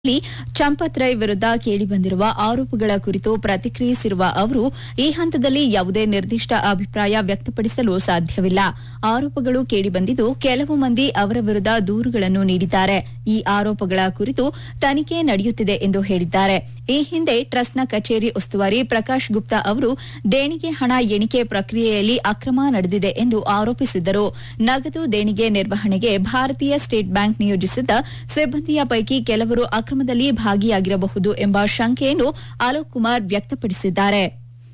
ಲಿ ಚಂಪತ್ ರೈ ವಿರುದ್ಧ ಕೇಳಿಬಂದಿರುವ ಆರೋಪಗಳ ಕುರಿತು ಪ್ರತಿಕ್ರಿಯಿಸಿರುವ ಅವರು ಈ ಹಂತದಲ್ಲಿ ಯಾವುದೇ ನಿರ್ದಿಷ್ಟ ಅಭಿಪ್ರಾಯ ವ್ಯಕ್ತಪಡಿಸಲು ಸಾಧ್ಯವಿಲ್ಲ ಆರೋಪಗಳು ಕೇಳಿಬಂದಿದ್ದು ಕೆಲವು ಮಂದಿ ಅವರ ವಿರುದ್ಧ ದೂರುಗಳನ್ನು ನೀಡಿದ್ದಾರೆ ಈ ಆರೋಪಗಳ ಕುರಿತು ತನಿಖೆ ನಡೆಯುತ್ತಿದೆ ಎಂದು ಹೇಳಿದ್ದಾರೆ ಈ ಹಿಂದೆ ಟ್ರಸ್ಟ್ನ ಕಚೇರಿ ಉಸ್ತುವಾರಿ ಪ್ರಕಾಶ್ ಗುಪ್ತಾ ಅವರು ದೇಣಿಗೆ ಹಣ ಎಣಿಕೆ ಪ್ರಕ್ರಿಯೆಯಲ್ಲಿ ಅಕ್ರಮ ನಡೆದಿದೆ ಎಂದು ಆರೋಪಿಸಿದ್ದರು ನಗದು ದೇಣಿಗೆ ನಿರ್ವಹಣೆಗೆ ಭಾರತೀಯ ಸ್ಟೇಟ್ ಬ್ಯಾಂಕ್ ನಿಯೋಜಿಸಿದ್ದ ಸಿಬ್ಬಂದಿಯ ಪೈಕಿ ಕೆಲವರು ಅಕ್ರಮದಲ್ಲಿ ಭಾಗಿಯಾಗಿರಬಹುದು ಎಂಬ ಶಂಕೆಯನ್ನು ಅಲೋಕ್ ಕುಮಾರ್ ವ್ಯಕ್ತಪಡಿಸಿದ್ದಾರೆ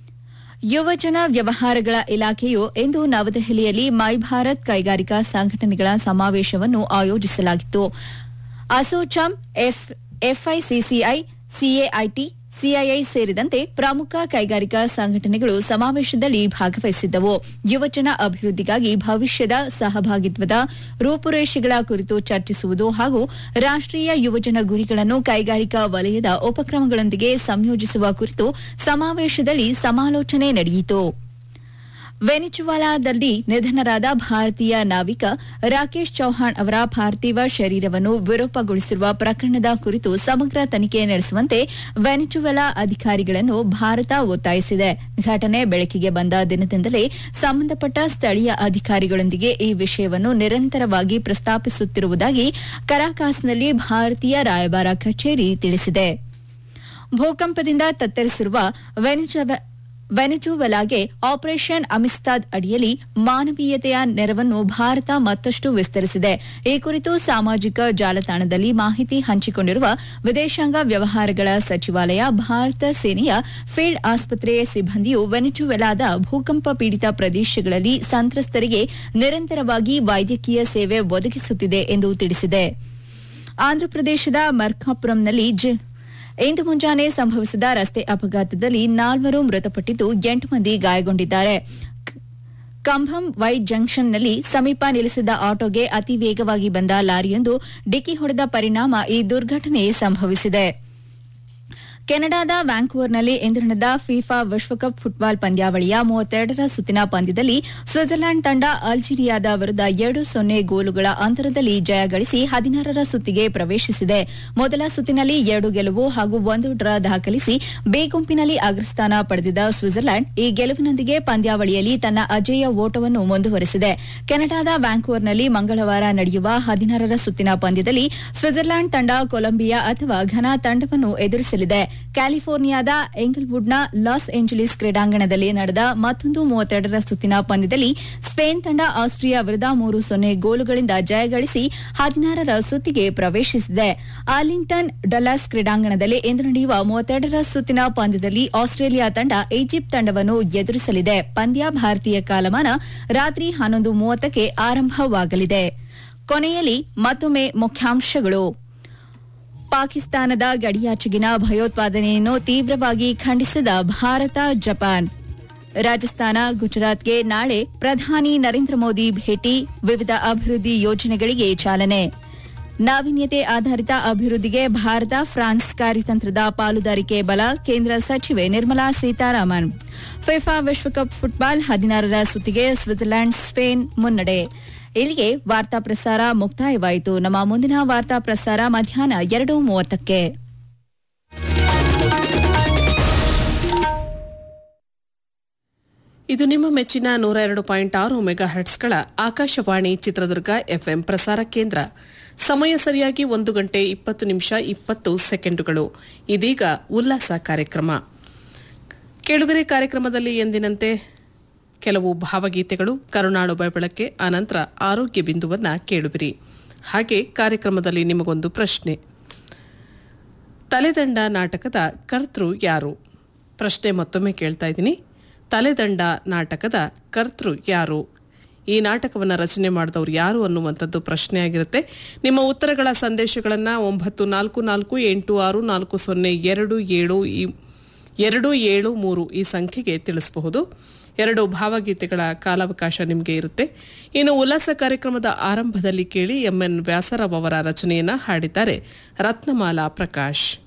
ಯುವಜನ ವ್ಯವಹಾರಗಳ ಇಲಾಖೆಯು ಇಂದು ನವದೆಹಲಿಯಲ್ಲಿ ಮೈ ಭಾರತ್ ಕೈಗಾರಿಕಾ ಸಂಘಟನೆಗಳ ಸಮಾವೇಶವನ್ನು ಆಯೋಜಿಸಲಾಗಿತ್ತು ಅಸೋಚಾಮ್ ಎಫ್ಐಸಿಸಿಐ ಸಿಎಐಟಿ ಸಿಐಐ ಸೇರಿದಂತೆ ಪ್ರಮುಖ ಕೈಗಾರಿಕಾ ಸಂಘಟನೆಗಳು ಸಮಾವೇಶದಲ್ಲಿ ಭಾಗವಹಿಸಿದ್ದವು ಯುವಜನ ಅಭಿವೃದ್ಧಿಗಾಗಿ ಭವಿಷ್ಯದ ಸಹಭಾಗಿತ್ವದ ರೂಪುರೇಷೆಗಳ ಕುರಿತು ಚರ್ಚಿಸುವುದು ಹಾಗೂ ರಾಷ್ಟೀಯ ಯುವಜನ ಗುರಿಗಳನ್ನು ಕೈಗಾರಿಕಾ ವಲಯದ ಉಪಕ್ರಮಗಳೊಂದಿಗೆ ಸಂಯೋಜಿಸುವ ಕುರಿತು ಸಮಾವೇಶದಲ್ಲಿ ಸಮಾಲೋಚನೆ ನಡೆಯಿತು ವೆನಿಜುವಾಲಾದಲ್ಲಿ ನಿಧನರಾದ ಭಾರತೀಯ ನಾವಿಕ ರಾಕೇಶ್ ಚೌಹಾಣ್ ಅವರ ಪಾರ್ಥಿವ ಶರೀರವನ್ನು ವಿರೂಪಗೊಳಿಸಿರುವ ಪ್ರಕರಣದ ಕುರಿತು ಸಮಗ್ರ ತನಿಖೆ ನಡೆಸುವಂತೆ ವೆನಿಜುವೆಲಾ ಅಧಿಕಾರಿಗಳನ್ನು ಭಾರತ ಒತ್ತಾಯಿಸಿದೆ ಘಟನೆ ಬೆಳಕಿಗೆ ಬಂದ ದಿನದಿಂದಲೇ ಸಂಬಂಧಪಟ್ಟ ಸ್ಥಳೀಯ ಅಧಿಕಾರಿಗಳೊಂದಿಗೆ ಈ ವಿಷಯವನ್ನು ನಿರಂತರವಾಗಿ ಪ್ರಸ್ತಾಪಿಸುತ್ತಿರುವುದಾಗಿ ಕರಾಕಾಸ್ನಲ್ಲಿ ಭಾರತೀಯ ರಾಯಭಾರ ಕಚೇರಿ ತಿಳಿಸಿದೆ ಭೂಕಂಪದಿಂದ ತತ್ತರಿಸಿರುವ ವೆನಿಜುವೆ ವೆನಿಜುವೆಲಾಗೆ ಆಪರೇಷನ್ ಅಮಿಸ್ತಾದ್ ಅಡಿಯಲ್ಲಿ ಮಾನವೀಯತೆಯ ನೆರವನ್ನು ಭಾರತ ಮತ್ತಷ್ಟು ವಿಸ್ತರಿಸಿದೆ ಈ ಕುರಿತು ಸಾಮಾಜಿಕ ಜಾಲತಾಣದಲ್ಲಿ ಮಾಹಿತಿ ಹಂಚಿಕೊಂಡಿರುವ ವಿದೇಶಾಂಗ ವ್ಯವಹಾರಗಳ ಸಚಿವಾಲಯ ಭಾರತ ಸೇನೆಯ ಫೀಲ್ಡ್ ಆಸ್ಪತ್ರೆಯ ಸಿಬ್ಬಂದಿಯು ವೆನಿಜುವೆಲಾದ ಭೂಕಂಪ ಪೀಡಿತ ಪ್ರದೇಶಗಳಲ್ಲಿ ಸಂತ್ರಸ್ತರಿಗೆ ನಿರಂತರವಾಗಿ ವೈದ್ಯಕೀಯ ಸೇವೆ ಒದಗಿಸುತ್ತಿದೆ ಎಂದು ತಿಳಿಸಿದೆ ಆಂಧ್ರಪ್ರದೇಶದ ಮರ್ಕಾಪುರಂನಲ್ಲಿ ಇಂದು ಮುಂಜಾನೆ ಸಂಭವಿಸಿದ ರಸ್ತೆ ಅಪಘಾತದಲ್ಲಿ ನಾಲ್ವರು ಮೃತಪಟ್ಟಿದ್ದು ಎಂಟು ಮಂದಿ ಗಾಯಗೊಂಡಿದ್ದಾರೆ ಕಂಭಂ ವೈ ಜಂಕ್ಷನ್ನಲ್ಲಿ ಸಮೀಪ ನಿಲ್ಲಿಸಿದ್ದ ಆಟೋಗೆ ಅತಿ ವೇಗವಾಗಿ ಬಂದ ಲಾರಿಯೊಂದು ಡಿಕ್ಕಿ ಹೊಡೆದ ಪರಿಣಾಮ ಈ ದುರ್ಘಟನೆ ಸಂಭವಿಸಿದೆ ಕೆನಡಾದ ವ್ಯಾಂಕೂವರ್ನಲ್ಲಿ ಇಂದು ನಡೆದ ಫಿಫಾ ವಿಶ್ವಕಪ್ ಫುಟ್ಬಾಲ್ ಪಂದ್ಯಾವಳಿಯ ಮೂವತ್ತೆರಡರ ಸುತ್ತಿನ ಪಂದ್ಯದಲ್ಲಿ ಸ್ವಿಟ್ಜರ್ಲೆಂಡ್ ತಂಡ ಅಲ್ಜೀರಿಯಾದ ವಿರುದ್ಧ ಎರಡು ಸೊನ್ನೆ ಗೋಲುಗಳ ಅಂತರದಲ್ಲಿ ಜಯ ಗಳಿಸಿ ಹದಿನಾರರ ಸುತ್ತಿಗೆ ಪ್ರವೇಶಿಸಿದೆ ಮೊದಲ ಸುತ್ತಿನಲ್ಲಿ ಎರಡು ಗೆಲುವು ಹಾಗೂ ಒಂದು ಡ್ರಾ ದಾಖಲಿಸಿ ಬಿ ಗುಂಪಿನಲ್ಲಿ ಅಗ್ರಸ್ಥಾನ ಪಡೆದಿದ್ದ ಸ್ವಿಟ್ಜರ್ಲೆಂಡ್ ಈ ಗೆಲುವಿನೊಂದಿಗೆ ಪಂದ್ಯಾವಳಿಯಲ್ಲಿ ತನ್ನ ಅಜೇಯ ಓಟವನ್ನು ಮುಂದುವರೆಸಿದೆ ಕೆನಡಾದ ವ್ಯಾಂಕೂವರ್ನಲ್ಲಿ ಮಂಗಳವಾರ ನಡೆಯುವ ಹದಿನಾರರ ಸುತ್ತಿನ ಪಂದ್ಯದಲ್ಲಿ ಸ್ವಿಟ್ಜರ್ಲೆಂಡ್ ತಂಡ ಕೊಲಂಬಿಯಾ ಅಥವಾ ಘನಾ ತಂಡವನ್ನು ಎದುರಿಸಲಿದೆ ಕ್ಯಾಲಿಫೋರ್ನಿಯಾದ ಎಂಗಲ್ವುಡ್ನ ಲಾಸ್ ಏಂಜಲೀಸ್ ಕ್ರೀಡಾಂಗಣದಲ್ಲಿ ನಡೆದ ಮತ್ತೊಂದು ಮೂವತ್ತೆರಡರ ಸುತ್ತಿನ ಪಂದ್ಯದಲ್ಲಿ ಸ್ಪೇನ್ ತಂಡ ಆಸ್ಟ್ರಿಯಾ ವಿರುದ್ಧ ಮೂರು ಸೊನ್ನೆ ಗೋಲುಗಳಿಂದ ಜಯಗಳಿಸಿ ಹದಿನಾರರ ಸುತ್ತಿಗೆ ಪ್ರವೇಶಿಸಿದೆ ಆರ್ಲಿಂಗ್ಟನ್ ಡಲಾಸ್ ಕ್ರೀಡಾಂಗಣದಲ್ಲಿ ಇಂದು ನಡೆಯುವ ಮೂವತ್ತೆರಡರ ಸುತ್ತಿನ ಪಂದ್ಯದಲ್ಲಿ ಆಸ್ಟ್ರೇಲಿಯಾ ತಂಡ ಈಜಿಪ್ಟ್ ತಂಡವನ್ನು ಎದುರಿಸಲಿದೆ ಪಂದ್ಯ ಭಾರತೀಯ ಕಾಲಮಾನ ರಾತ್ರಿ ಹನ್ನೊಂದು ಮೂವತ್ತಕ್ಕೆ ಆರಂಭವಾಗಲಿದೆ ಕೊನೆಯಲ್ಲಿ ಮತ್ತೊಮ್ಮೆ ಮುಖ್ಯಾಂಶಗಳು ಪಾಕಿಸ್ತಾನದ ಗಡಿಯಾಚೆಗಿನ ಭಯೋತ್ಪಾದನೆಯನ್ನು ತೀವ್ರವಾಗಿ ಖಂಡಿಸಿದ ಭಾರತ ಜಪಾನ್ ರಾಜಸ್ಥಾನ ಗುಜರಾತ್ಗೆ ನಾಳೆ ಪ್ರಧಾನಿ ನರೇಂದ್ರ ಮೋದಿ ಭೇಟಿ ವಿವಿಧ ಅಭಿವೃದ್ಧಿ ಯೋಜನೆಗಳಿಗೆ ಚಾಲನೆ ನಾವೀನ್ಯತೆ ಆಧಾರಿತ ಅಭಿವೃದ್ಧಿಗೆ ಭಾರತ ಫ್ರಾನ್ಸ್ ಕಾರ್ಯತಂತ್ರದ ಪಾಲುದಾರಿಕೆ ಬಲ ಕೇಂದ್ರ ಸಚಿವೆ ನಿರ್ಮಲಾ ಸೀತಾರಾಮನ್ ಫಿಫಾ ವಿಶ್ವಕಪ್ ಫುಟ್ಬಾಲ್ ಹದಿನಾರರ ಸುತ್ತಿಗೆ ಸ್ವಿಟ್ಜರ್ಲೆಂಡ್ ಸ್ಪೇನ್ ಮುನ್ನಡೆ ಇಲ್ಲಿಗೆ ವಾರ್ತಾ ಪ್ರಸಾರ ಮುಕ್ತಾಯವಾಯಿತು ನಮ್ಮ ಮುಂದಿನ ವಾರ್ತಾ ಪ್ರಸಾರ ಮಧ್ಯಾಹ್ನ ಎರಡು ಮೂವತ್ತಕ್ಕೆ ಇದು ನಿಮ್ಮ ಮೆಚ್ಚಿನ ನೂರ ಎರಡು ಪಾಯಿಂಟ್ ಆರು ಮೆಗಾ ಹರ್ಟ್ಸ್ಗಳ ಆಕಾಶವಾಣಿ ಚಿತ್ರದುರ್ಗ ಎಫ್ಎಂ ಪ್ರಸಾರ ಕೇಂದ್ರ ಸಮಯ ಸರಿಯಾಗಿ ಒಂದು ಗಂಟೆ ಇಪ್ಪತ್ತು ನಿಮಿಷ ಇಪ್ಪತ್ತು ಸೆಕೆಂಡುಗಳು ಇದೀಗ ಉಲ್ಲಾಸ ಕಾರ್ಯಕ್ರಮ ಕೆಳುಗರೆ ಕಾರ್ಯಕ್ರಮದಲ್ಲಿ ಎಂದಿನಂತೆ ಕೆಲವು ಭಾವಗೀತೆಗಳು ಕರುಣಾಳು ಬೆಳಕೆ ಆನಂತರ ಆರೋಗ್ಯ ಬಿಂದುವನ್ನ ಕೇಳುವಿರಿ ಹಾಗೆ ಕಾರ್ಯಕ್ರಮದಲ್ಲಿ ನಿಮಗೊಂದು ಪ್ರಶ್ನೆ ತಲೆದಂಡ ನಾಟಕದ ಕರ್ತೃ ಯಾರು ಪ್ರಶ್ನೆ ಮತ್ತೊಮ್ಮೆ ಕೇಳ್ತಾ ಇದ್ದೀನಿ ತಲೆದಂಡ ನಾಟಕದ ಕರ್ತೃ ಯಾರು ಈ ನಾಟಕವನ್ನು ರಚನೆ ಮಾಡಿದವರು ಯಾರು ಅನ್ನುವಂಥದ್ದು ಪ್ರಶ್ನೆ ಆಗಿರುತ್ತೆ ನಿಮ್ಮ ಉತ್ತರಗಳ ಸಂದೇಶಗಳನ್ನು ಒಂಬತ್ತು ನಾಲ್ಕು ನಾಲ್ಕು ಎಂಟು ಆರು ನಾಲ್ಕು ಸೊನ್ನೆ ಎರಡು ಏಳು ಈ ಎರಡು ಏಳು ಮೂರು ಈ ಸಂಖ್ಯೆಗೆ ತಿಳಿಸಬಹುದು ಎರಡು ಭಾವಗೀತೆಗಳ ಕಾಲಾವಕಾಶ ನಿಮಗೆ ಇರುತ್ತೆ ಇನ್ನು ಉಲ್ಲಾಸ ಕಾರ್ಯಕ್ರಮದ ಆರಂಭದಲ್ಲಿ ಕೇಳಿ ಎಂಎನ್ ವ್ಯಾಸರಾವ್ ಅವರ ರಚನೆಯನ್ನ ಹಾಡಿದ್ದಾರೆ ರತ್ನಮಾಲಾ ಪ್ರಕಾಶ್